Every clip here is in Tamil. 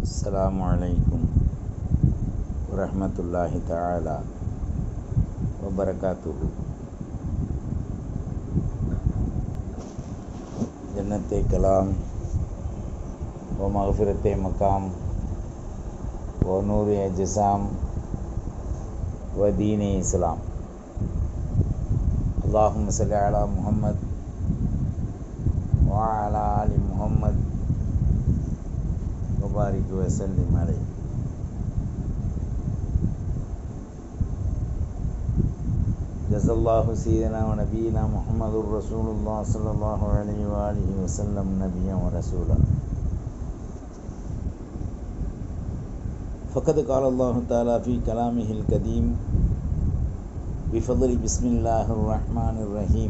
السلام عليكم ورحمة الله تعالى وبركاته جنت کلام و مغفرت مقام و نور اجسام و دین اسلام اللهم صل على محمد وعلى آل محمد وبارك وسلم عليه جزا الله سيدنا ونبينا محمد رسول الله صلى الله عليه وآله وسلم نبيا ورسولا فقد قال الله تعالى في كلامه القديم بفضل بسم الله الرحمن الرحيم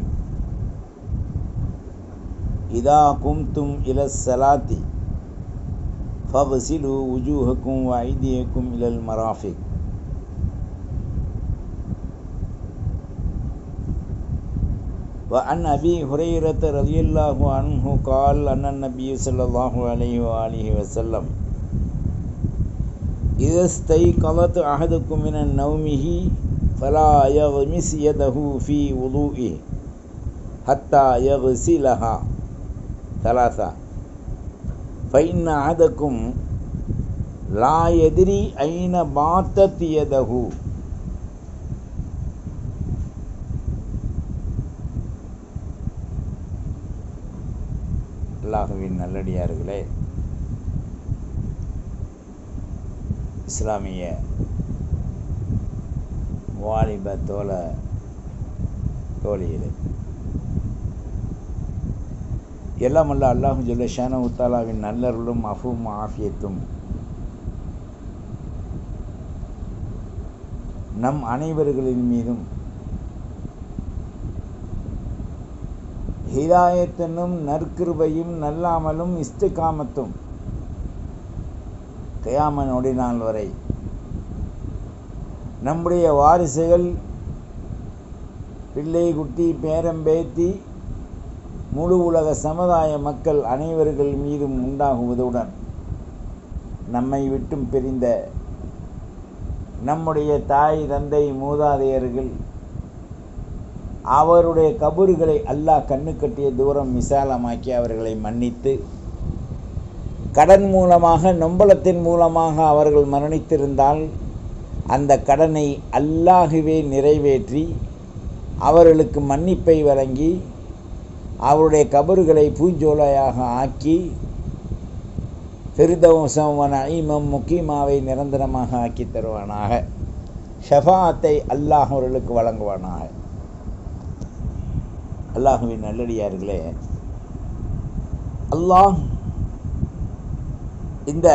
إذا قمتم إلى الصلاة فاغسلوا وجوهكم وأيديكم إلى المرافق وعن أبي هريرة رضي الله عنه قال أن النبي صلى الله عليه وآله وسلم إذا استيقظت أحدكم من نومه فلا يغمس يده في وضوئه حتى يغسلها ثلاثة فإن أحدكم لا يدري أين باتت يده அல்லாஹுவின் நல்லடியார்களே இஸ்லாமிய வாலிப தோழ தோழிகளே எல்லாம் அல்ல அல்லாஹு ஜல்ல ஷான உத்தாலாவின் நல்லருளும் அஃபும் ஆஃபியத்தும் நம் அனைவர்களின் மீதும் ஹிதாயத்தனும் நற்கிருபையும் நல்லாமலும் இஸ்துகாமத்தும் கயாம நொடி நாள் வரை நம்முடைய வாரிசுகள் பிள்ளை குட்டி பேரம்பேத்தி முழு உலக சமுதாய மக்கள் அனைவர்கள் மீதும் உண்டாகுவதுடன் நம்மை விட்டும் பிரிந்த நம்முடைய தாய் தந்தை மூதாதையர்கள் அவருடைய கபறுகளை அல்லாஹ் கண்ணு கட்டிய தூரம் விசாலமாக்கி அவர்களை மன்னித்து கடன் மூலமாக நொம்பலத்தின் மூலமாக அவர்கள் மரணித்திருந்தால் அந்த கடனை அல்லாகவே நிறைவேற்றி அவர்களுக்கு மன்னிப்பை வழங்கி அவருடைய கபறுகளை பூஞ்சோலையாக ஆக்கி பெருதவசமன ஐமம் முக்கியமாவை நிரந்தரமாக ஆக்கி தருவானாக ஷஃபாத்தை அல்லாஹ் அவர்களுக்கு வழங்குவானாக அல்லாஹுவின் நல்லடியார்களே அல்லாஹ் இந்த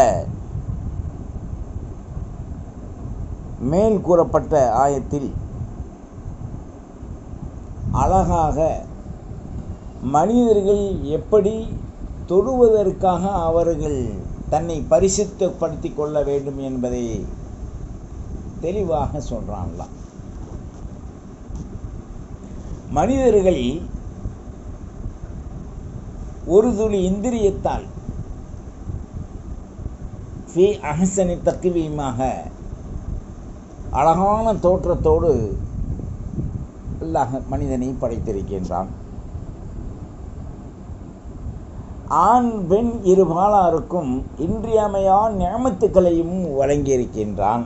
மேல் கூறப்பட்ட ஆயத்தில் அழகாக மனிதர்கள் எப்படி தொழுவதற்காக அவர்கள் தன்னை பரிசுத்தப்படுத்தி கொள்ள வேண்டும் என்பதை தெளிவாக சொல்கிறாங்களாம் மனிதர்கள் ஒரு துளி இந்திரியத்தால் ஃபி அஹசனி தக்குவீமாக அழகான தோற்றத்தோடு அல்லாஹ் மனிதனை படைத்திருக்கின்றான் ஆண் பெண் இருபாலாருக்கும் இன்றியமையா ஞாபத்துக்களையும் வழங்கியிருக்கின்றான்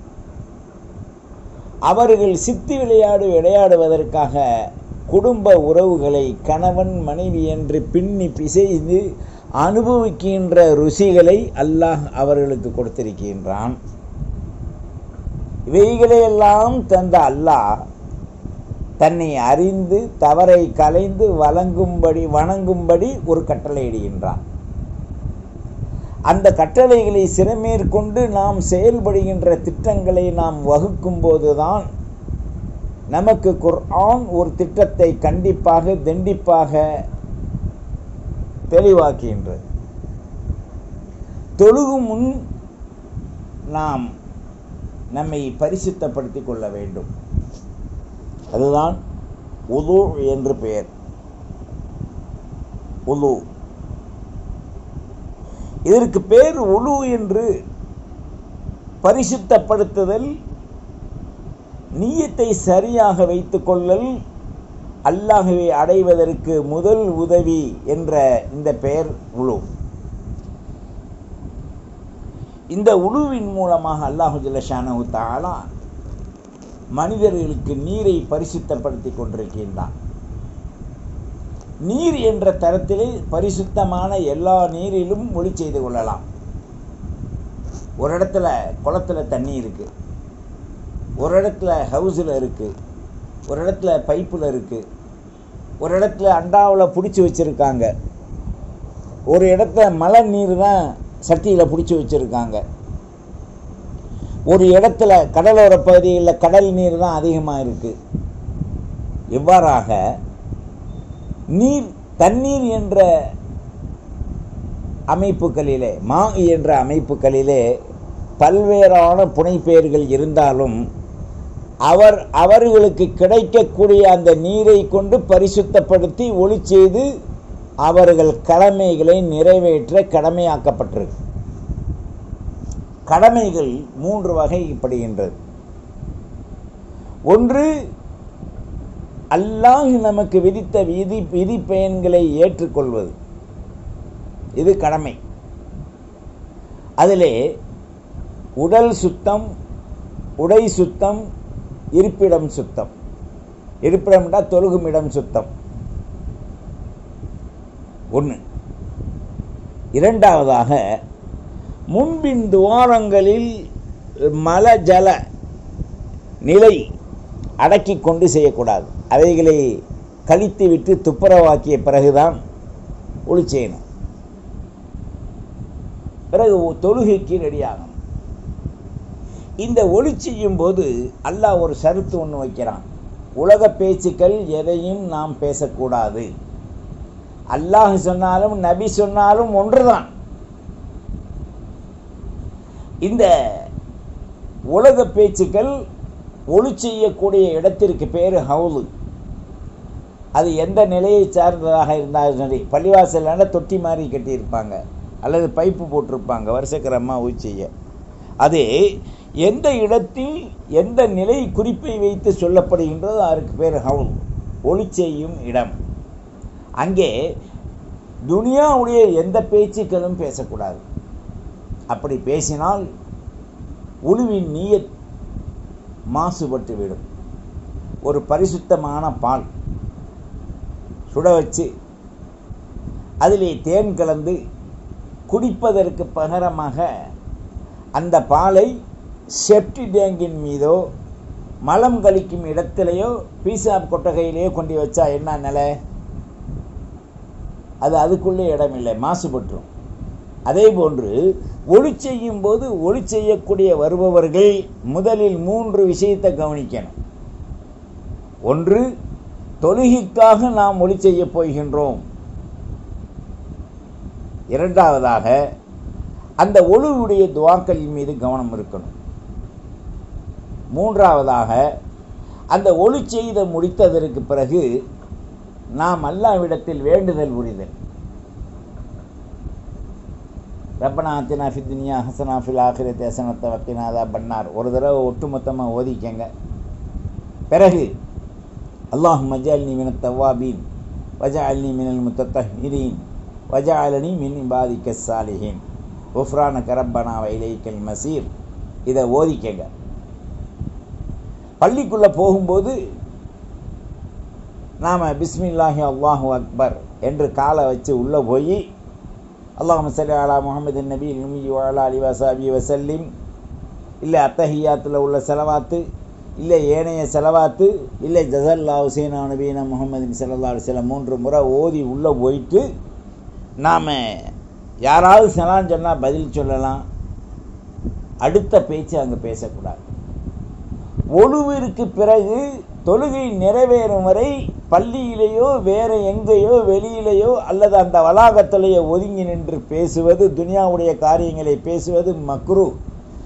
அவர்கள் சித்தி விளையாடு விளையாடுவதற்காக குடும்ப உறவுகளை கணவன் மனைவி என்று பின்னி பிசைந்து அனுபவிக்கின்ற ருசிகளை அல்லாஹ் அவர்களுக்கு கொடுத்திருக்கின்றான் இவைகளையெல்லாம் தந்த அல்லாஹ் தன்னை அறிந்து தவறை கலைந்து வழங்கும்படி வணங்கும்படி ஒரு கட்டளை இடுகின்றான் அந்த கட்டளைகளை சிறமேற்கொண்டு நாம் செயல்படுகின்ற திட்டங்களை நாம் வகுக்கும் போதுதான் நமக்கு குர்ஆன் ஒரு திட்டத்தை கண்டிப்பாக தண்டிப்பாக தெளிவாக்குகின்றது தொழுகு முன் நாம் நம்மை பரிசுத்தப்படுத்திக் கொள்ள வேண்டும் அதுதான் உது என்று பெயர் உது இதற்கு பேர் உழு என்று பரிசுத்தப்படுத்துதல் நீயத்தை சரியாக வைத்துக் கொள்ளல் அல்லாஹுவை அடைவதற்கு முதல் உதவி என்ற இந்த பெயர் உழு இந்த உழுவின் மூலமாக அல்லாஹு ஜல்லஷானு தாலா மனிதர்களுக்கு நீரை பரிசுத்தப்படுத்தி கொண்டிருக்கின்றான் நீர் என்ற தரத்திலே பரிசுத்தமான எல்லா நீரிலும் ஒளி செய்து கொள்ளலாம் ஒரு இடத்துல குளத்துல தண்ணி இருக்கு ஒரு இடத்துல ஹவுஸில் இருக்கு ஒரு இடத்துல பைப்பில் இருக்கு ஒரு இடத்துல அண்டாவில் பிடிச்சி வச்சுருக்காங்க ஒரு இடத்துல மழை நீர் தான் சட்டியில் பிடிச்சி வச்சுருக்காங்க ஒரு இடத்துல கடலோர பகுதிகளில் கடல் நீர் தான் அதிகமாக இருக்குது இவ்வாறாக நீர் தண்ணீர் என்ற அமைப்புகளிலே மா என்ற அமைப்புகளிலே பல்வேறான புனைப்பெயர்கள் இருந்தாலும் அவர் அவர்களுக்கு கிடைக்கக்கூடிய அந்த நீரை கொண்டு பரிசுத்தப்படுத்தி ஒளி செய்து அவர்கள் கடமைகளை நிறைவேற்ற கடமையாக்கப்பட்டிருக்கு கடமைகள் மூன்று வகைப்படுகின்றது ஒன்று அல்லாஹ் நமக்கு விதித்த விதி விதி பயன்களை ஏற்றுக்கொள்வது இது கடமை அதிலே உடல் சுத்தம் உடை சுத்தம் இருப்பிடம் சுத்தம் இருப்பிடம்னா தொழுகும் இடம் சுத்தம் ஒன்று இரண்டாவதாக முன்பின் துவாரங்களில் மல ஜல நிலை அடக்கி கொண்டு செய்யக்கூடாது அவைகளை கழித்து விட்டு துப்புரவாக்கிய பிறகுதான் ஒளி செய்யணும் பிறகு தொழுகைக்கு ரெடியாகணும் இந்த ஒளி செய்யும் போது அல்லாஹ் ஒரு சருத்து ஒன்று வைக்கிறான் உலக பேச்சுக்கள் எதையும் நாம் பேசக்கூடாது அல்லாஹ் சொன்னாலும் நபி சொன்னாலும் ஒன்றுதான் இந்த உலக பேச்சுக்கள் ஒளி செய்யக்கூடிய இடத்திற்கு பேர் ஹவுலு அது எந்த நிலையை சார்ந்ததாக இருந்தாலும் சரி பள்ளிவாசலான தொட்டி மாதிரி கட்டியிருப்பாங்க அல்லது பைப்பு போட்டிருப்பாங்க வருஷக்கிரமாக ஒளி செய்ய அது எந்த இடத்தில் எந்த நிலை குறிப்பை வைத்து சொல்லப்படுகின்றதோ அதற்கு பேர் ஹவுல் ஒளி செய்யும் இடம் அங்கே துனியாவுடைய எந்த பேச்சுக்களும் பேசக்கூடாது அப்படி பேசினால் உழுவின் நீயத் மாசுபட்டு விடும் ஒரு பரிசுத்தமான பால் சுட வச்சு அதிலே தேன் கலந்து குடிப்பதற்கு பகரமாக அந்த பாலை செப்டி டேங்கின் மீதோ மலம் கழிக்கும் இடத்திலேயோ பீசாப் கொட்டகையிலேயோ கொண்டு வச்சா என்ன நிலை அது அதுக்குள்ளே இடமில்லை மாசுபட்டுரும் அதே போன்று ஒளி செய்யும் போது ஒளி செய்யக்கூடிய வருபவர்கள் முதலில் மூன்று விஷயத்தை கவனிக்கணும் ஒன்று தொழுகைக்காக நாம் ஒளி செய்ய போகின்றோம் இரண்டாவதாக அந்த ஒழுவுடைய துவாக்களின் மீது கவனம் இருக்கணும் மூன்றாவதாக அந்த ஒளி செய்த முடித்ததற்கு பிறகு நாம் அல்லாவிடத்தில் வேண்டுதல் புரிதல் ரப்பனா அத்தினா ஃபித்னியா ஹசனா ஃபில் ஆஹிரத் ஹசனத்தை வக்கினாதா பண்ணார் ஒரு தடவை ஒட்டுமொத்தமாக ஓதிக்கங்க பிறகு அல்லாஹ் மஜால்னி மின தவாபீன் வஜால்னி மினல் முத்தத்தஹிரீன் வஜாலனி மின் இபாதிக்க சாலிஹின் உஃப்ரான கரப்பனா வைலைக்கல் மசீர் இதை ஓதிக்கங்க பள்ளிக்குள்ளே போகும்போது நாம் பிஸ்மில்லாஹி அல்லாஹு அக்பர் என்று காலை வச்சு உள்ளே போய் அல்லாஹ் சல்லி அலா முகமது நபி நபி வாலா அலி வசாபி வசல்லிம் இல்லை அத்தஹியாத்தில் உள்ள செலவாத்து இல்லை ஏனைய செலவாத்து இல்லை ஜசல்லா ஹுசேனா நபீனா முகமது சல்லா அலுவலம் மூன்று முறை ஓதி உள்ளே போயிட்டு நாம் யாராவது செலான்னு சொன்னால் பதில் சொல்லலாம் அடுத்த பேச்சு அங்கே பேசக்கூடாது ஒழுவிற்கு பிறகு தொழுகை நிறைவேறும் வரை பள்ளியிலேயோ வேறு எங்கேயோ வெளியிலேயோ அல்லது அந்த வளாகத்திலேயோ ஒதுங்கி நின்று பேசுவது துனியாவுடைய காரியங்களை பேசுவது மக்ரு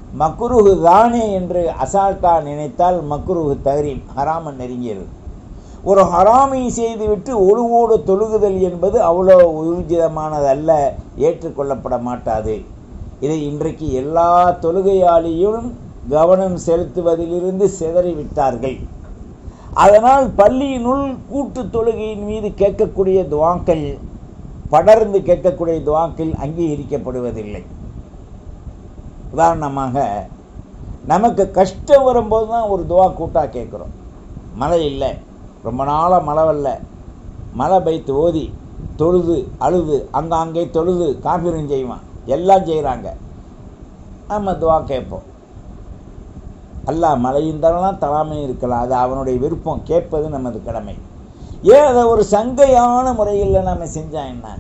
மக்ருஹு தானே என்று அசால்ட்டா நினைத்தால் மக்ருஹு தகரீம் ஹராமன் நெருங்கியது ஒரு ஹராமை செய்துவிட்டு ஒழுவோடு தொழுகுதல் என்பது அவ்வளோ ஊர்ஜிதமானதல்ல ஏற்றுக்கொள்ளப்பட மாட்டாது இதை இன்றைக்கு எல்லா தொழுகையாளியும் கவனம் செலுத்துவதிலிருந்து சிதறிவிட்டார்கள் அதனால் பள்ளியினுள் கூட்டு தொழுகையின் மீது கேட்கக்கூடிய துவாக்கள் படர்ந்து கேட்கக்கூடிய துவாக்கள் அங்கீகரிக்கப்படுவதில்லை உதாரணமாக நமக்கு கஷ்டம் வரும்போது தான் ஒரு துவா கூட்டாக கேட்குறோம் மழை இல்லை ரொம்ப நாளாக மழை வரல மழை பைத்து ஓதி தொழுது அழுது அங்காங்கே தொழுது காபிரும் செய்வான் எல்லாம் செய்கிறாங்க நம்ம துவா கேட்போம் அல்லாஹ் மழையும் தரலாம் தராமையும் இருக்கலாம் அது அவனுடைய விருப்பம் கேட்பது நமது கடமை ஏன் அதை ஒரு சங்கையான முறையில் நம்ம செஞ்சா என்ன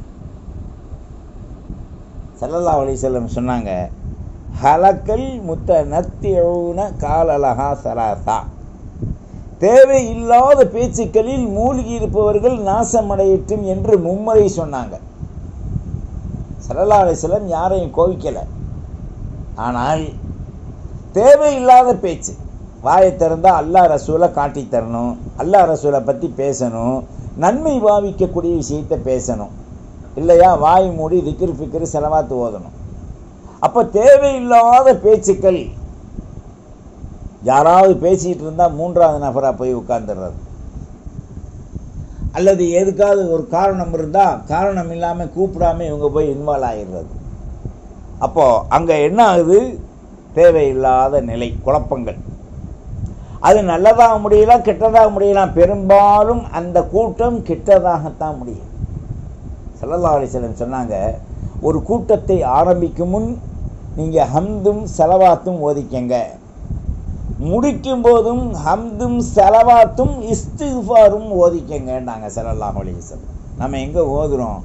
சல்லல்லா அலிசல்லம் சொன்னாங்க ஹலக்கல் முத்த நத்தியவுன காலலகா சலாசா தேவையில்லாத பேச்சுக்களில் மூழ்கி இருப்பவர்கள் நாசமடையட்டும் என்று மும்முறை சொன்னாங்க சல்லல்லா அலிசல்லம் யாரையும் கோவிக்கலை ஆனால் தேவையில்லாத பேச்சு வாயை திறந்தால் அல்லா ரசூலை காட்டி தரணும் அல்லா ரசூலை பற்றி பேசணும் நன்மை பாவிக்கக்கூடிய விஷயத்தை பேசணும் இல்லையா வாய் மூடி திக்கிரு ஃபிக்கிரு செலவாத்து ஓதணும் அப்போ தேவையில்லாத பேச்சுக்கள் யாராவது பேசிகிட்டு இருந்தால் மூன்றாவது நபராக போய் உட்காந்துடுறது அல்லது எதுக்காவது ஒரு காரணம் இருந்தால் காரணம் இல்லாமல் கூப்பிடாம இவங்க போய் இன்வால்வ் ஆகிடுறது அப்போது அங்கே என்ன ஆகுது தேவையில்லாத நிலை குழப்பங்கள் அது நல்லதாக முடியலாம் கெட்டதாக முடியலாம் பெரும்பாலும் அந்த கூட்டம் கெட்டதாகத்தான் முடியும் சல்லல்லா அலிஸ்லம் சொன்னாங்க ஒரு கூட்டத்தை ஆரம்பிக்கும் முன் நீங்கள் ஹம்தும் செலவாத்தும் ஓதிக்கங்க முடிக்கும் போதும் ஹம்தும் செலவாத்தும் இஸ்திஃபாரும் ஓதிக்கங்கன்னாங்க சல்லல்லா அலிஸ்லம் நம்ம எங்கே ஓதுறோம்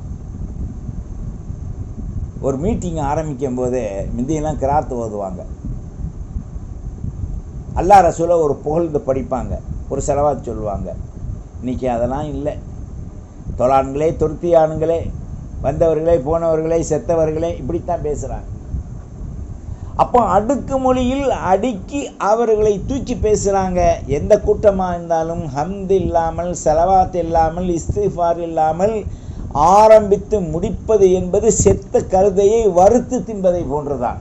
ஒரு மீட்டிங் ஆரம்பிக்கும் போதே முந்தியெல்லாம் கிராத்து ஓதுவாங்க அல்லா ரசூலை ஒரு புகழ்ந்து படிப்பாங்க ஒரு செலவாத்து சொல்லுவாங்க இன்றைக்கி அதெல்லாம் இல்லை தொழான்களே தொருத்தியானுங்களே வந்தவர்களே போனவர்களே செத்தவர்களே இப்படித்தான் பேசுகிறாங்க அப்போ அடுக்கு மொழியில் அடுக்கி அவர்களை தூக்கி பேசுகிறாங்க எந்த கூட்டமாக இருந்தாலும் ஹம்த் இல்லாமல் செலவாத் இல்லாமல் இஸ்திஃபார் இல்லாமல் ஆரம்பித்து முடிப்பது என்பது செத்த கழுதையை வறுத்து தின்பதை போன்றுதான்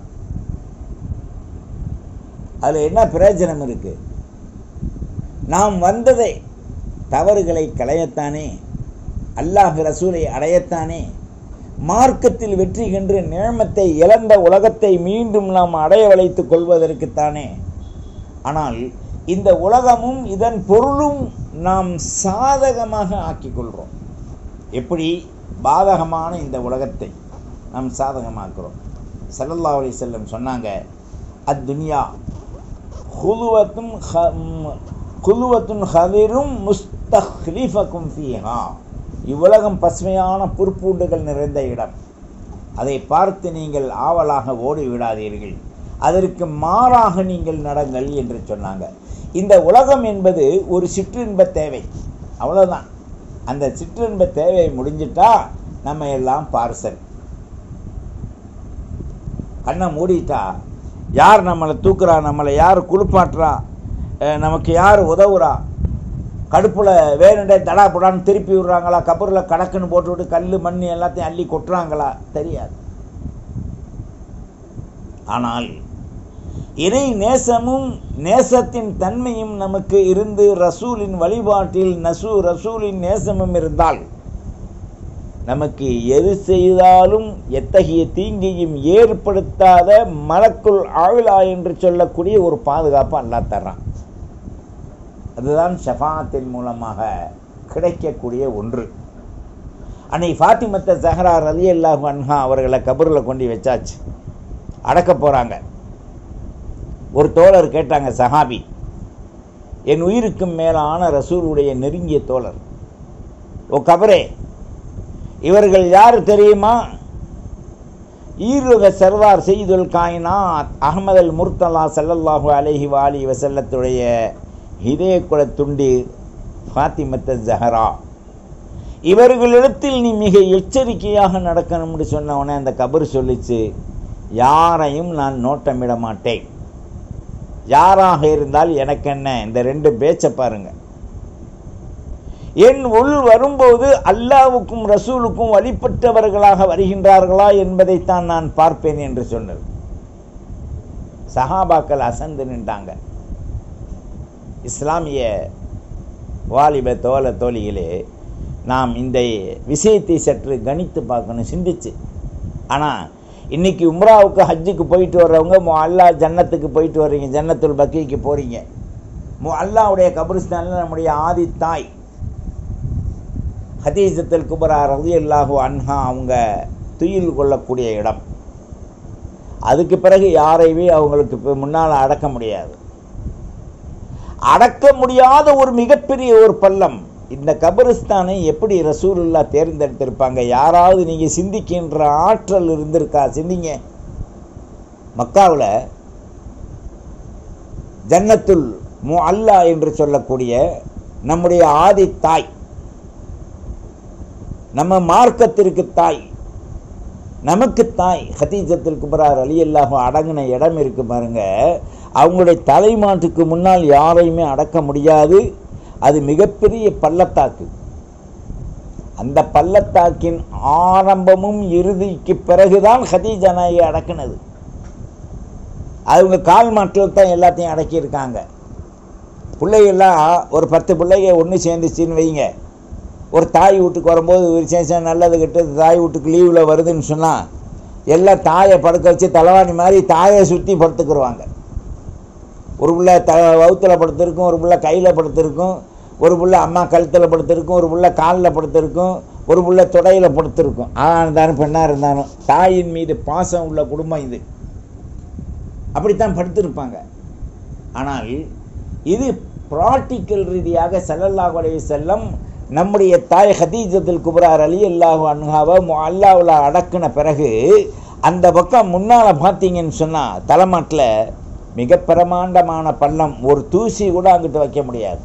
அதில் என்ன பிரயோஜனம் இருக்கு நாம் வந்ததை தவறுகளை களையத்தானே அல்லாஹ் ரசூலை அடையத்தானே மார்க்கத்தில் வெற்றி கன்று நிழமத்தை இழந்த உலகத்தை மீண்டும் நாம் அடைய வளைத்துக் கொள்வதற்குத்தானே ஆனால் இந்த உலகமும் இதன் பொருளும் நாம் சாதகமாக ஆக்கிக் கொள்கிறோம் எப்படி பாதகமான இந்த உலகத்தை நாம் சாதகமாக்குறோம் சல்லல்லா அலி செல்லம் சொன்னாங்க அத்துனியா குலுவத்தும் குலுவத்தும் ஹதிரும் முஸ்தஹ்லீஃபக்கும் ஃபீஹா இவ்வுலகம் பசுமையான புற்பூண்டுகள் நிறைந்த இடம் அதை பார்த்து நீங்கள் ஆவலாக ஓடி விடாதீர்கள் அதற்கு மாறாக நீங்கள் நடங்கள் என்று சொன்னாங்க இந்த உலகம் என்பது ஒரு சிற்றின்ப தேவை அவ்வளோதான் அந்த சிற்றின்ப தேவை முடிஞ்சிட்டா நம்ம எல்லாம் பார்சல் கண்ணை மூடிட்டா யார் நம்மளை தூக்குறா நம்மளை யார் குளிப்பாட்டுறா நமக்கு யார் உதவுறா கடுப்பில் வேணுண்டே தடா புடான்னு திருப்பி விடுறாங்களா கபரில் கடக்குன்னு போட்டுவிட்டு கல் மண் எல்லாத்தையும் அள்ளி கொட்டுறாங்களா தெரியாது ஆனால் இறை நேசமும் நேசத்தின் தன்மையும் நமக்கு இருந்து ரசூலின் வழிபாட்டில் நசு ரசூலின் நேசமும் இருந்தால் நமக்கு எது செய்தாலும் எத்தகைய தீங்கையும் ஏற்படுத்தாத மலக்குள் ஆவிலா என்று சொல்லக்கூடிய ஒரு பாதுகாப்பு அல்லா தர்றான் அதுதான் ஷஃபாத்தின் மூலமாக கிடைக்கக்கூடிய ஒன்று அன்னை ஃபாத்திமத்த சஹரா ரதி அல்லாஹு அன்ஹா அவர்களை கபூரில் கொண்டு வச்சாச்சு அடக்க போகிறாங்க ஒரு தோழர் கேட்டாங்க சஹாபி என் உயிருக்கும் மேலான ரசூலுடைய நெருங்கிய தோழர் ஓ கபரே இவர்கள் யார் தெரியுமா ஈருக சர்வார் செய்துல் காயினாத் அகமது அல் முர்த்தலா சல்லல்லாஹு அலஹி வாலி வசல்லத்துடைய இதய குல துண்டு ஃபாத்திமத்த ஜஹரா இவர்களிடத்தில் நீ மிக எச்சரிக்கையாக நடக்கணும்னு சொன்னவனே அந்த கபர் சொல்லிச்சு யாரையும் நான் நோட்டமிட மாட்டேன் யாராக இருந்தால் எனக்கு என்ன இந்த ரெண்டு பேச்சை பாருங்க என் உள் வரும்போது அல்லாவுக்கும் ரசூலுக்கும் வழிபட்டவர்களாக வருகின்றார்களா என்பதைத்தான் நான் பார்ப்பேன் என்று சொன்னது சஹாபாக்கள் அசந்து நின்றாங்க இஸ்லாமிய வாலிப தோல தோழிகளே நாம் இந்த விஷயத்தை சற்று கணித்து பார்க்கணும் சிந்திச்சு ஆனால் இன்னைக்கு உம்ராவுக்கு ஹஜ்ஜுக்கு போயிட்டு வர்றவங்க மு அல்லா ஜன்னத்துக்கு போயிட்டு வர்றீங்க ஜன்னத்துல் பக்கீக்கு போகிறீங்க மு அல்லாவுடைய கபிரிஸ்தானில் நம்முடைய ஆதி தாய் ஹதீசத்தில் குபரா ரவி அல்லாஹு அன்ஹா அவங்க துயில் கொள்ளக்கூடிய இடம் அதுக்கு பிறகு யாரையுமே அவங்களுக்கு இப்ப முன்னால் அடக்க முடியாது அடக்க முடியாத ஒரு மிகப்பெரிய ஒரு பள்ளம் இந்த கபரிஸ்தானை எப்படி ரசூலுல்லா தேர்ந்தெடுத்திருப்பாங்க யாராவது நீங்க சிந்திக்கின்ற ஆற்றல் இருந்திருக்கா சிந்திங்க மக்காவில் ஜன்னத்துல் மு அல்லா என்று சொல்லக்கூடிய நம்முடைய ஆதி தாய் நம்ம மார்க்கத்திற்கு தாய் நமக்கு தாய் ஹதீஜத்தில் குபரார் அலி அல்லாஹும் அடங்கின இடம் இருக்கு பாருங்க அவங்களுடைய தலைமாட்டுக்கு முன்னால் யாரையுமே அடக்க முடியாது அது மிகப்பெரிய பள்ளத்தாக்கு அந்த பள்ளத்தாக்கின் ஆரம்பமும் இறுதிக்கு பிறகுதான் ஹதீஜா நாயை அடக்குனது அவங்க கால் மாட்டில் தான் எல்லாத்தையும் அடக்கியிருக்காங்க பிள்ளைகள்லாம் ஒரு பத்து பிள்ளைங்க ஒன்று சேர்ந்துச்சின்னு வைங்க ஒரு தாய் வீட்டுக்கு வரும்போது ஒரு விசேஷம் நல்லது கெட்டது தாய் வீட்டுக்கு லீவில் வருதுன்னு சொன்னால் எல்லாம் தாயை படுக்க வச்சு தலைவாணி மாதிரி தாயை சுற்றி படுத்துக்கிடுவாங்க ஒரு பிள்ளை த வவுத்தில் படுத்திருக்கும் ஒரு பிள்ளை கையில் படுத்திருக்கும் ஒரு பிள்ளை அம்மா கழுத்தில் படுத்திருக்கும் ஒரு பிள்ளை காலில் படுத்திருக்கும் ஒரு பிள்ளை தொடையில் படுத்திருக்கும் ஆண் இருந்தாலும் பெண்ணாக இருந்தாலும் தாயின் மீது பாசம் உள்ள குடும்பம் இது அப்படித்தான் படுத்திருப்பாங்க ஆனால் இது ப்ராக்டிக்கல் ரீதியாக ஸல்லல்லாஹு அலைஹி செல்லம் நம்முடைய தாய் ஹதீஜத்துல் குபரார் அலி அல்லாஹு அன்ஹாவை அல்லாவில் அடக்கின பிறகு அந்த பக்கம் முன்னால் பார்த்தீங்கன்னு சொன்னால் தலைமாட்டில் மிக பிரமாண்டமான பள்ளம் ஒரு தூசி கூட அங்கிட்டு வைக்க முடியாது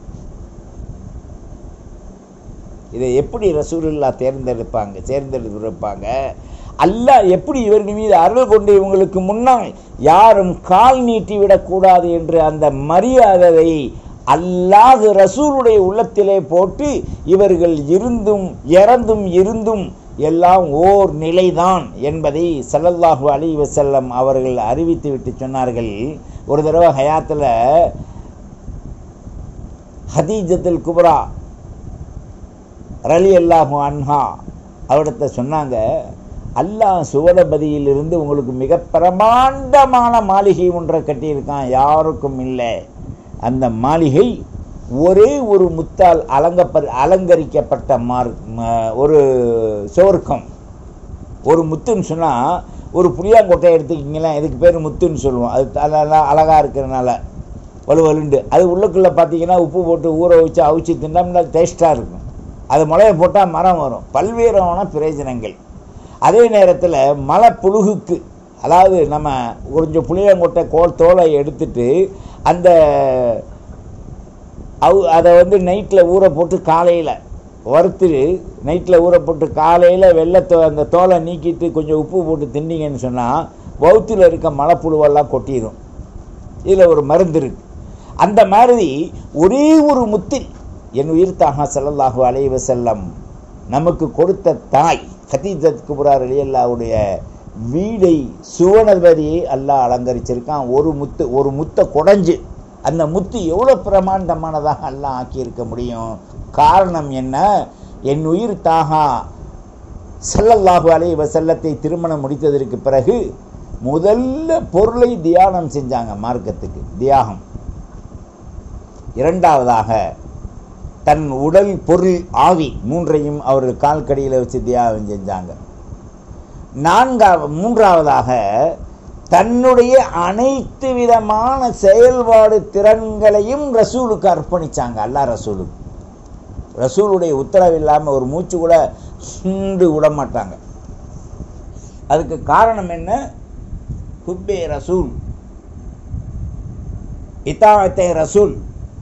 இதை எப்படி ரசூலுல்லா தேர்ந்தெடுப்பாங்க தேர்ந்தெடுத்திருப்பாங்க அல்லாஹ் எப்படி இவர்கள் மீது அருள் கொண்டு இவங்களுக்கு முன்னால் யாரும் கால் நீட்டி விடக்கூடாது என்று அந்த மரியாதையை அல்லாஹ் ரசூலுடைய உள்ளத்திலே போட்டு இவர்கள் இருந்தும் இறந்தும் இருந்தும் எல்லாம் ஓர் நிலைதான் என்பதை ஸல்லல்லாஹு அலைஹி வஸல்லம் அவர்கள் அறிவித்து விட்டு சொன்னார்கள் ஒரு தடவை ஹயாத்தில் ஹதீஜத்துல் குப்ரா ரலி அல்லாஹு அன்ஹா அவரிடத்த சொன்னாங்க அல்லாஹ் சுவனபதியிலிருந்து உங்களுக்கு மிக பிரமாண்டமான மாளிகை ஒன்றை கட்டியிருக்கான் யாருக்கும் இல்லை அந்த மாளிகை ஒரே ஒரு முத்தால் அலங்கப்ப அலங்கரிக்கப்பட்ட மார் ம- ஒரு சோர்க்கம் ஒரு முத்துன்னு சொன்னால் ஒரு புளியாங்கொட்டை எடுத்துக்கிங்களேன் இதுக்கு பேர் முத்துன்னு சொல்லுவோம் அது அதெல்லாம் அழகாக இருக்கிறனால வலுவலுண்டு அது உள்ளுக்குள்ளே பார்த்தீங்கன்னா உப்பு போட்டு ஊற வச்சு அவிச்சு தின்னோம்னா டேஸ்ட்டாக இருக்கும் அது முளைய போட்டால் மரம் வரும் பல்வேறான பிரயோஜனங்கள் அதே நேரத்தில் மலை புழுகுக்கு அதாவது நம்ம கொஞ்சம் புளியங்கொட்டை கோல் தோலை எடுத்துட்டு அந்த அவு அதை வந்து நைட்டில் ஊற போட்டு காலையில் வறுத்து நைட்டில் ஊற போட்டு காலையில் வெள்ளத்தோ அந்த தோலை நீக்கிட்டு கொஞ்சம் உப்பு போட்டு தின்னீங்கன்னு சொன்னால் வவுத்தில் இருக்க மலைப்புழுவெல்லாம் கொட்டிடும் இதில் ஒரு மருந்து இருக்கு அந்த மாதிரி ஒரே ஒரு முத்தில் என் உயிர் தாகா ஸல்லல்லாஹு அலைஹி வஸல்லம் நமக்கு கொடுத்த தாய் ஹதீஜத் குபுரார் அலியல்லாவுடைய வீடை சுவனபதியை அல்லாஹ் அலங்கரிச்சிருக்கான் ஒரு முத்து ஒரு முத்தை குடஞ்சு அந்த முத்து எவ்வளோ பிரமாண்டமானதாக அல்லாஹ் ஆக்கியிருக்க முடியும் காரணம் என்ன என் உயிர் தாகா ஸல்லல்லாஹு அலைஹி வஸல்லத்தை திருமணம் முடித்ததற்கு பிறகு முதல்ல பொருளை தியானம் செஞ்சாங்க மார்க்கத்துக்கு தியாகம் இரண்டாவதாக தன் உடல் பொருள் ஆவி மூன்றையும் அவர்கள் கால்கடியில் வச்சு தியாகம் செஞ்சாங்க நான்காவது மூன்றாவதாக தன்னுடைய அனைத்து விதமான செயல்பாடு திறன்களையும் ரசூலுக்கு அர்ப்பணிச்சாங்க அல்லாஹ் ரசூலுக்கு ரசூலுடைய உத்தரவு இல்லாமல் ஒரு மூச்சு கூட சுண்டு விட மாட்டாங்க அதுக்கு காரணம் என்ன ஹுப்பே ரசூல் இத்தாவத்தை ரசூல்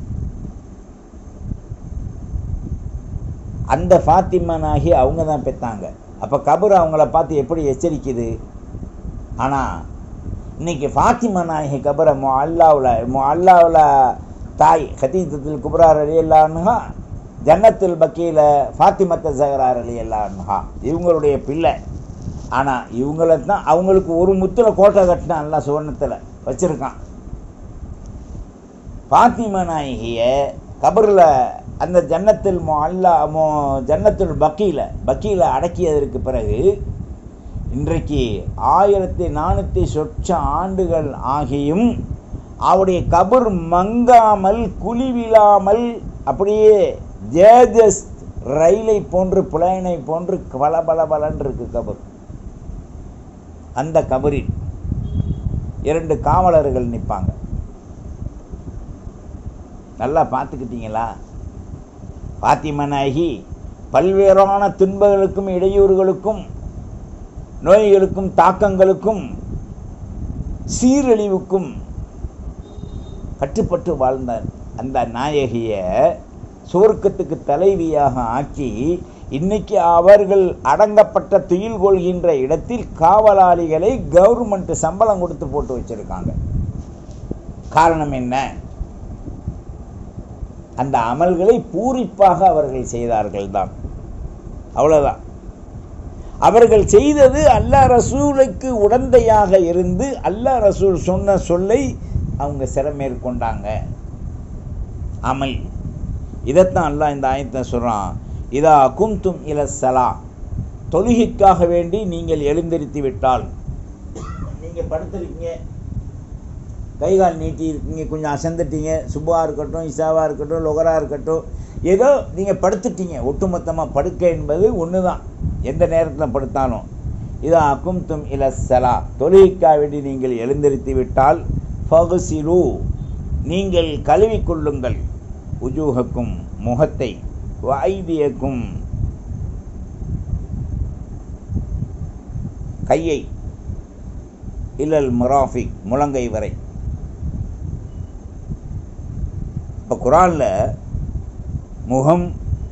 அந்த ஃபாத்திமனாகி அவங்க தான் பெற்றாங்க அப்போ கபர் அவங்கள பார்த்து எப்படி எச்சரிக்குது ஆனால் இன்னைக்கு ஃபாத்திமா நாயகி கபரை மொ அல்லாவில் மொ அல்லாவில் தாய் ஹதீஜத்தில் குபரார் அலியல்லான்னுகா ஜன்னத்துல் பக்கியில் ஃபாத்திமத்த ஜஹரா அலி அல்லா இவங்களுடைய பிள்ளை ஆனால் இவங்கள தான் அவங்களுக்கு ஒரு முத்தில் கோட்டை கட்டினான் எல்லாம் சுவர்ணத்தில் வச்சுருக்கான் ஃபாத்திமா நாயகிய கபரில் அந்த ஜன்னத்தில் மோ அல்லா மோ ஜன்னத்துல் பக்கியில் பக்கியில் அடக்கியதற்கு பிறகு இன்றைக்கு ஆயிரத்தி நானூற்றி சொச்ச ஆண்டுகள் ஆகியும் அவருடைய கபர் மங்காமல் குழிவிழாமல் அப்படியே ஜேஜஸ் ரயிலை போன்று புலையனை போன்று பல பல பலன் இருக்கு கபர் அந்த கபரில் இரண்டு காவலர்கள் நிற்பாங்க நல்லா பார்த்துக்கிட்டீங்களா பாத்திமா நாயகி பல்வேறான துன்பங்களுக்கும் இடையூறுகளுக்கும் நோய்களுக்கும் தாக்கங்களுக்கும் சீரழிவுக்கும் கட்டுப்பட்டு வாழ்ந்தார் அந்த நாயகிய சுவர்க்கத்துக்கு தலைவியாக ஆக்கி இன்னைக்கு அவர்கள் அடங்கப்பட்ட துயில் கொள்கின்ற இடத்தில் காவலாளிகளை கவர்மெண்ட் சம்பளம் கொடுத்து போட்டு வச்சிருக்காங்க காரணம் என்ன அந்த அமல்களை பூரிப்பாக அவர்கள் செய்தார்கள் தான் அவ்வளவுதான் அவர்கள் செய்தது அல்லா ரசூலுக்கு உடந்தையாக இருந்து அல்லா ரசூல் சொன்ன சொல்லை அவங்க சிறமேற்கொண்டாங்க அமல் இதைத்தான் அல்லாஹ் இந்த ஆயத்தை சொல்கிறான் இதா குந்தும் இலசலா தொழுகைக்காக வேண்டி நீங்கள் எழுந்திருத்து விட்டால் நீங்கள் படுத்திருக்கீங்க கை கால் நீட்டி இருக்கீங்க கொஞ்சம் அசந்துட்டீங்க சுப்பாக இருக்கட்டும் இசாவாக இருக்கட்டும் லொகரா இருக்கட்டும் ஏதோ நீங்கள் படுத்துட்டீங்க ஒட்டுமொத்தமாக படுக்க என்பது ஒன்று தான் எந்த நேரத்தில் படுத்தாலும் இதா அகும்தும் இலசலா தொழுகைக்காக வேண்டி நீங்கள் எழுந்திருத்து விட்டால் ஃபகுசிரு நீங்கள் கழுவிக்கொள்ளுங்கள் உஜூகக்கும் முகத்தை வைதியக்கும் கையை இல்லல் முராஃபிக் முழங்கை வரை இப்போ குரானில் முகம்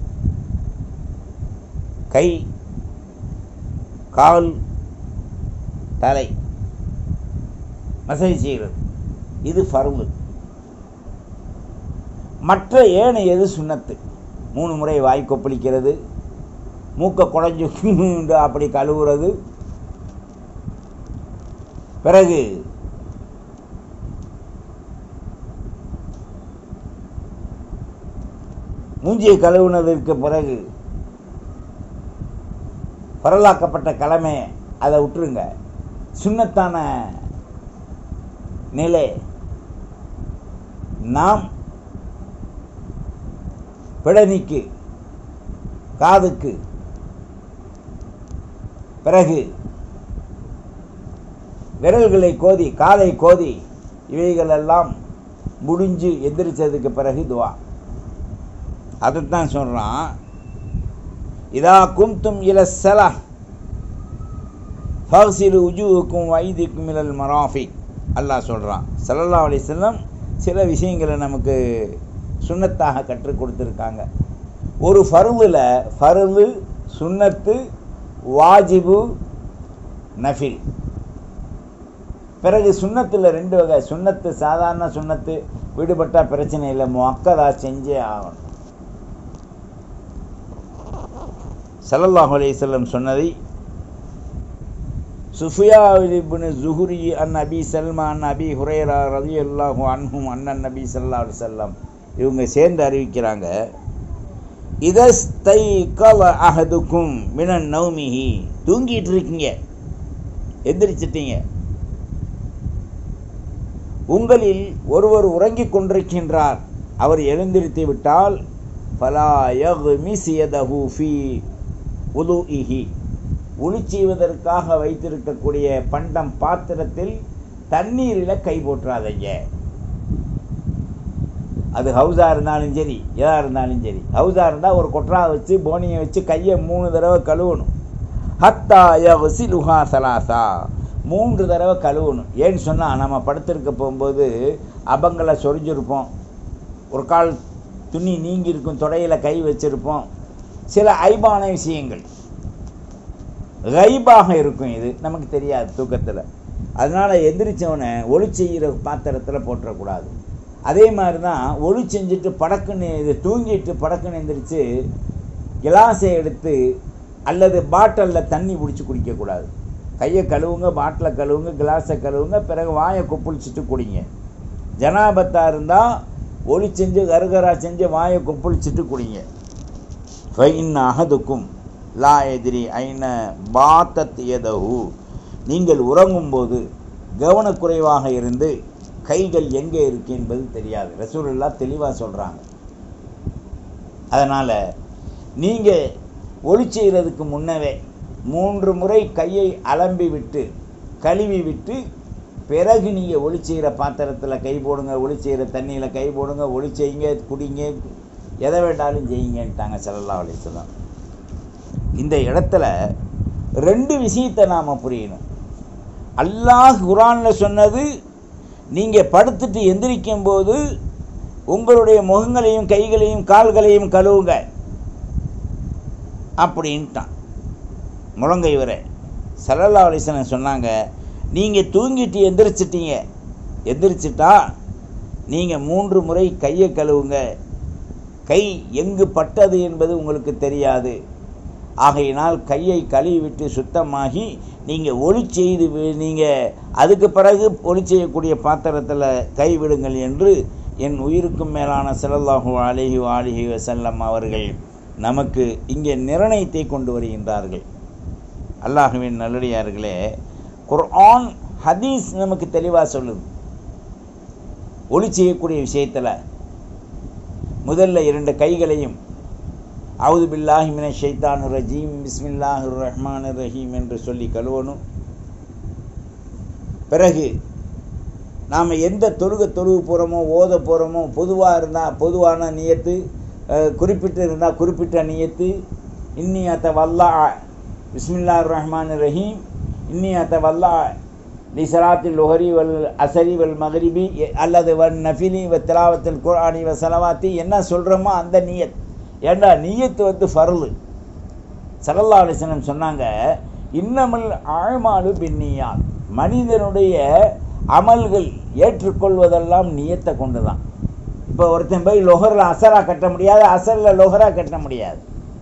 கை கால் தலை மசேஜ் செய்கிறது இது ஃபர்வு மற்ற ஏனை எது சுண்ணத்து மூணு முறை வாய் கொப்பளிக்கிறது மூக்கை குழஞ்சு அப்படி கழுவுறது பிறகு மூஞ்சியை கழுவுனதற்கு பிறகு பரலாக்கப்பட்ட கடமை அதை விட்டுருங்க சுண்ணத்தான நிலை நாம் பிடனிக்கு காதுக்கு பிறகு விரல்களை கோதி காலை கோதி இவைகளெல்லாம் முடிஞ்சு எந்திரிச்சதுக்கு பிறகு துவா அதைத்தான் சொல்கிறான் இதா கும்தும் இல சலா ஃபர்சிலு உஜூவுக்கும் வைதிக்கும் இலல் மராஃபி அல்லாஹ் சொல்கிறான் சல்லல்லா அலிஸ்லம் சில விஷயங்களை நமக்கு சுண்ணத்தாக கற்றுக் கொடுத்துருக்காங்க ஒரு ஃபருவில் ஃபருவு சுன்னத்து வாஜிபு நஃபில் பிறகு சுண்ணத்தில் ரெண்டு வகை சுண்ணத்து சாதாரண சுண்ணத்து விடுபட்டால் பிரச்சனை இல்லை மக்கதா செஞ்சே ஆகணும் சல்லல்லாஹு அலையம் சொன்னதை சுஃபியா இப்னு ஜுஹுரி அன் அபி சல்மா அன் அபி ஹுரேரா ரதி அல்லாஹு அன்ஹும் அண்ணன் நபி சல்லா செல்லம் இவங்க சேர்ந்து அறிவிக்கிறாங்க இதஸ்தை கல அஹதுக்கும் மினன் நௌமிஹி தூங்கிட்டு இருக்கீங்க எந்திரிச்சிட்டீங்க உங்களில் ஒருவர் உறங்கிக் கொண்டிருக்கின்றார் அவர் எழுந்திருத்து விட்டால் ஃபலா யக்மிஸ் யதஹு ஃபீ உதுஇஹி ஒளி செய்வதற்காக வைத்திருக்கக்கூடிய பண்டம் பாத்திரத்தில் தண்ணீரில் கை போட்டுறாதீங்க அது ஹவுஸாக இருந்தாலும் சரி எதாக இருந்தாலும் சரி ஹவுஸாக இருந்தால் ஒரு கொட்டரா வச்சு போனியை வச்சு கையை மூணு தடவை கழுவணும் ஹத்தா யகுசி லுஹா சலாசா மூன்று தடவை கழுவணும் ஏன்னு சொன்னால் நம்ம படுத்திருக்க போகும்போது அபங்களை சொரிஞ்சிருப்போம் ஒரு கால் துணி நீங்கி இருக்கும் தொடையில் கை வச்சிருப்போம் சில ஐபான விஷயங்கள் கைபாக இருக்கும் இது நமக்கு தெரியாது தூக்கத்தில் அதனால் எந்திரிச்சவனை ஒளி செய்கிற பாத்திரத்தில் போட்டுறக்கூடாது அதே மாதிரி தான் ஒளி செஞ்சுட்டு படக்குன்னு இது தூங்கிட்டு படக்குன்னு எந்திரிச்சு கிளாஸை எடுத்து அல்லது பாட்டிலில் தண்ணி பிடிச்சி குடிக்கக்கூடாது கையை கழுவுங்க பாட்டிலை கழுவுங்க கிளாஸை கழுவுங்க பிறகு வாயை கொப்பளிச்சுட்டு குடிங்க ஜனாபத்தாக இருந்தால் ஒளி செஞ்சு கருகரா செஞ்சு வாயை கொப்பளிச்சுட்டு குடிங்க ஃபைன் அகதுக்கும் லா எதிரி ஐன பாத்தத் எதஹு நீங்கள் உறங்கும்போது கவனக்குறைவாக இருந்து கைகள் எங்கே இருக்கு என்பது தெரியாது ரசூலுல்லா தெளிவாக சொல்கிறாங்க அதனால் நீங்கள் ஒளி செய்கிறதுக்கு முன்னவே மூன்று முறை கையை அலம்பி விட்டு கழுவி விட்டு பிறகு நீங்கள் ஒளி செய்கிற பாத்திரத்தில் கை போடுங்க ஒளி செய்கிற தண்ணியில் கை போடுங்க ஒளி செய்யுங்க குடிங்க எதை வேண்டாலும் செய்யுங்கன்ட்டாங்க சல்லல்லா அலிஸ்லாம் இந்த இடத்துல ரெண்டு விஷயத்தை நாம் புரியணும் அல்லாஹ் குரானில் சொன்னது நீங்கள் படுத்துட்டு எந்திரிக்கும் போது உங்களுடைய முகங்களையும் கைகளையும் கால்களையும் கழுவுங்க அப்படின்ட்டான் முழங்கை வர சல்லல்லா அலிஸ்லாம் சொன்னாங்க நீங்கள் தூங்கிட்டு எந்திரிச்சிட்டீங்க எந்திரிச்சிட்டா நீங்கள் மூன்று முறை கையை கழுவுங்க கை எங்கு பட்டது என்பது உங்களுக்கு தெரியாது ஆகையினால் கையை கழுவி விட்டு சுத்தமாகி நீங்கள் ஒளி செய்து நீங்கள் அதுக்கு பிறகு ஒளி செய்யக்கூடிய பாத்திரத்தில் கை விடுங்கள் என்று என் உயிருக்கும் மேலான செல்லல்லாஹு அலிஹி அலிஹி வசல்லம் அவர்கள் நமக்கு இங்கே நிர்ணயத்தை கொண்டு வருகின்றார்கள் அல்லாஹுவின் நல்லடியார்களே குர்ஆன் ஹதீஸ் நமக்கு தெளிவாக சொல்லுது ஒளி செய்யக்கூடிய விஷயத்தில் முதல்ல இரண்டு கைகளையும் அவுது பில்லாஹி மின ஷைத்தான் ரஜீம் பிஸ்மில்லாஹ் ரஹ்மான் ரஹீம் என்று சொல்லி கழுவணும் பிறகு நாம் எந்த தொழுக தொழுவு போகிறோமோ ஓத போகிறோமோ பொதுவாக இருந்தால் பொதுவான நியத்து குறிப்பிட்டு இருந்தால் குறிப்பிட்ட நியத்து இன்னி அத்த வல்லா பிஸ்மில்லா ரஹ்மான் ரஹீம் இன்னி அத்த வல்லா லி சலாத்தில் லொஹரி வல் அசரி வல் மகரிபி அல்லது வன் நஃபிலி வ திலாவத்தில் குரானி வ சலவாத்தி என்ன சொல்கிறோமோ அந்த நியத் ஏண்டா நீயத்து வந்து ஃபருளு சல்லல்லா அலிஸ்லம் சொன்னாங்க இன்னமல் ஆழ்மாடு பின்னியால் மனிதனுடைய அமல்கள் ஏற்றுக்கொள்வதெல்லாம் நியத்தை கொண்டு தான் இப்போ ஒருத்தன் போய் லொஹரில் அசரா கட்ட முடியாது அசரில் லொஹரா கட்ட முடியாது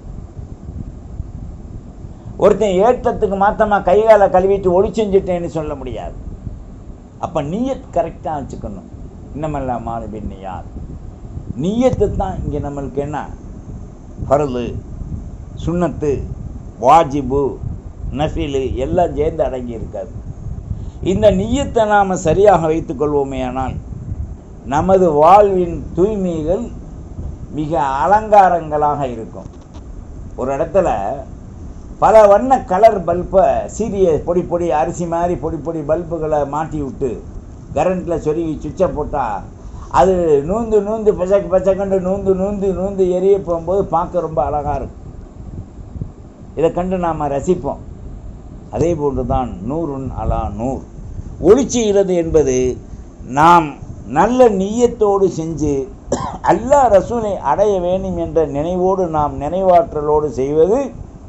ஒருத்தன் ஏற்றத்துக்கு மாத்தமாக கைகால கழுவிட்டு ஒளி செஞ்சுட்டேன்னு சொல்ல முடியாது அப்போ நீயத் கரெக்டாக வச்சுக்கணும் இன்னமெல்லாம் மாறு பின்னியார் நீயத்து தான் இங்கே நம்மளுக்கு என்ன ஃபரலு சுண்ணத்து வாஜிபு நஃபிலு எல்லாம் சேர்ந்து அடங்கி இருக்காது இந்த நீயத்தை நாம் சரியாக வைத்துக்கொள்வோமே ஆனால் நமது வாழ்வின் தூய்மைகள் மிக அலங்காரங்களாக இருக்கும் ஒரு இடத்துல பல வண்ண கலர் பல்பை சீரிய பொடி பொடி அரிசி மாதிரி பொடி பொடி பல்புகளை மாட்டி விட்டு கரண்ட்டில் சொருகி சுவிட்சை போட்டால் அது நூந்து நூந்து பச்சக்கு பச்சக்கண்டு நூந்து நூந்து நூந்து எரிய போகும்போது பார்க்க ரொம்ப அழகாக இருக்கும் இதை கண்டு நாம் ரசிப்போம் அதே போன்று தான் நூறுன் அலா நூர் ஒளி செய்கிறது என்பது நாம் நல்ல நீயத்தோடு செஞ்சு அல்லா ரசூலை அடைய வேண்டும் என்ற நினைவோடு நாம் நினைவாற்றலோடு செய்வது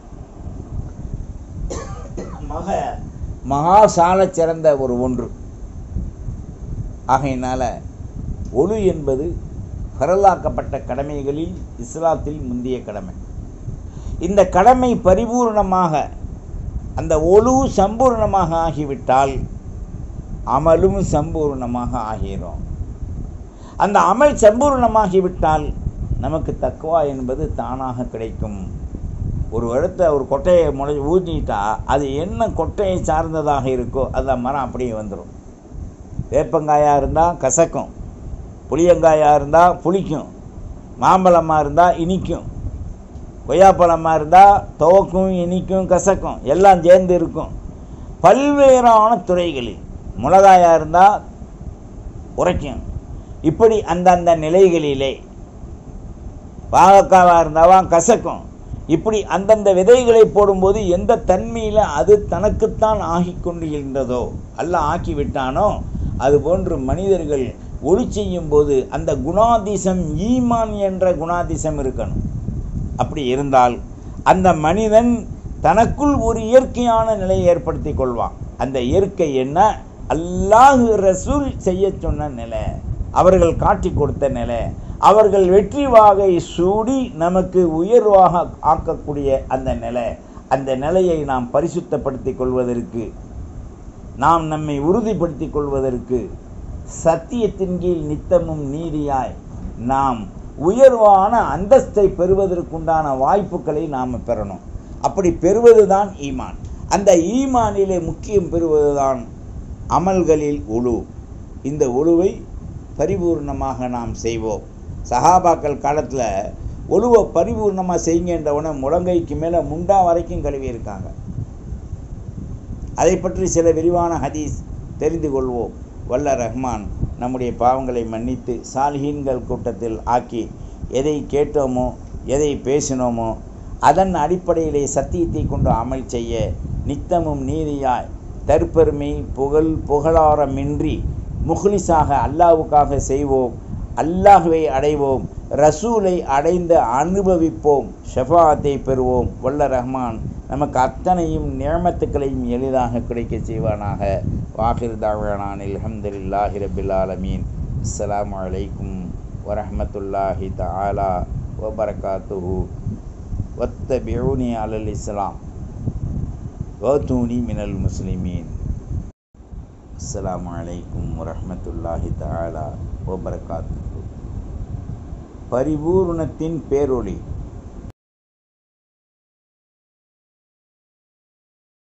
மக மகா சால சிறந்த ஒரு ஒன்று ஆகையினால ஒளு என்பது பரலாக்கப்பட்ட கடமைகளில் இஸ்லாத்தில் முந்திய கடமை இந்த கடமை பரிபூர்ணமாக அந்த ஒழு சம்பூர்ணமாக ஆகிவிட்டால் அமலும் சம்பூர்ணமாக ஆகிறோம் அந்த அமல் சம்பூர்ணமாகிவிட்டால் நமக்கு தக்குவா என்பது தானாக கிடைக்கும் ஒரு இடத்த ஒரு கொட்டையை முளை ஊற்றிட்டா அது என்ன கொட்டையை சார்ந்ததாக இருக்கோ அந்த மரம் அப்படியே வந்துடும் வேப்பங்காயாக இருந்தால் கசக்கும் புளியங்காயாக இருந்தால் புளிக்கும் மாம்பழமாக இருந்தால் இனிக்கும் கொய்யாப்பழமாக இருந்தால் துவக்கும் இனிக்கும் கசக்கும் எல்லாம் சேர்ந்து இருக்கும் பல்வேறான துறைகளில் மிளகாயாக இருந்தால் உரைக்கும் இப்படி அந்தந்த நிலைகளிலே பாகக்காவாக இருந்தாலும் கசக்கும் இப்படி அந்தந்த விதைகளை போடும்போது எந்த தன்மையில் அது தனக்குத்தான் ஆகி கொண்டிருந்ததோ அல்ல ஆக்கி விட்டானோ அதுபோன்று மனிதர்கள் ஒளி செய்யும் போது அந்த குணாதிசம் ஈமான் என்ற குணாதிசம் இருக்கணும் அப்படி இருந்தால் அந்த மனிதன் தனக்குள் ஒரு இயற்கையான நிலையை ஏற்படுத்தி கொள்வான் அந்த இயற்கை என்ன அல்லாஹு ரசூல் செய்ய சொன்ன நிலை அவர்கள் காட்டி கொடுத்த நிலை அவர்கள் வெற்றி வாகை சூடி நமக்கு உயர்வாக ஆக்கக்கூடிய அந்த நிலை அந்த நிலையை நாம் பரிசுத்தப்படுத்திக் கொள்வதற்கு நாம் நம்மை உறுதிப்படுத்திக் கொள்வதற்கு சத்தியத்தின் கீழ் நித்தமும் நீதியாய் நாம் உயர்வான அந்தஸ்தை பெறுவதற்குண்டான வாய்ப்புகளை நாம் பெறணும் அப்படி பெறுவதுதான் ஈமான் அந்த ஈமானிலே முக்கியம் பெறுவதுதான் அமல்களில் உழு இந்த உழுவை பரிபூர்ணமாக நாம் செய்வோம் சஹாபாக்கள் காலத்தில் ஒழுவை பரிபூர்ணமாக செய்யுங்கன்றவன முழங்கைக்கு மேலே முண்டா வரைக்கும் கழுவி இருக்காங்க அதை பற்றி சில விரிவான ஹதீஸ் தெரிந்து கொள்வோம் வல்ல ரஹ்மான் நம்முடைய பாவங்களை மன்னித்து சாலிஹீன்கள் கூட்டத்தில் ஆக்கி எதை கேட்டோமோ எதை பேசினோமோ அதன் அடிப்படையிலே சத்தியத்தை கொண்டு அமல் செய்ய நித்தமும் நீதியாய் தற்பெருமை புகழ் புகழாரமின்றி முஹ்லிஸாக அல்லாவுக்காக செய்வோம் அல்லாஹுவை அடைவோம் ரசூலை அடைந்து அனுபவிப்போம் ஷஃபாத்தை பெறுவோம் வல்ல ரஹ்மான் நமக்கு அத்தனையும் நியமத்துக்களையும் எளிதாக கிடைக்க செய்வானாக வாஹிர் தாவானான் அல்ஹம்துலில்லாஹி ரபில் ஆலமீன் அஸ்ஸலாமு அலைக்கும் வரஹ்மத்துல்லாஹி தஆலா வபரகாத்துஹு வத்தபியூனி அலல் இஸ்லாம் வத்தூனி மினல் முஸ்லிமீன் அஸ்ஸலாமு அலைக்கும் வரஹ்மத்துல்லாஹி தஆலா வபரகாத்துஹு பரிபூர்ணத்தின் பேரொளி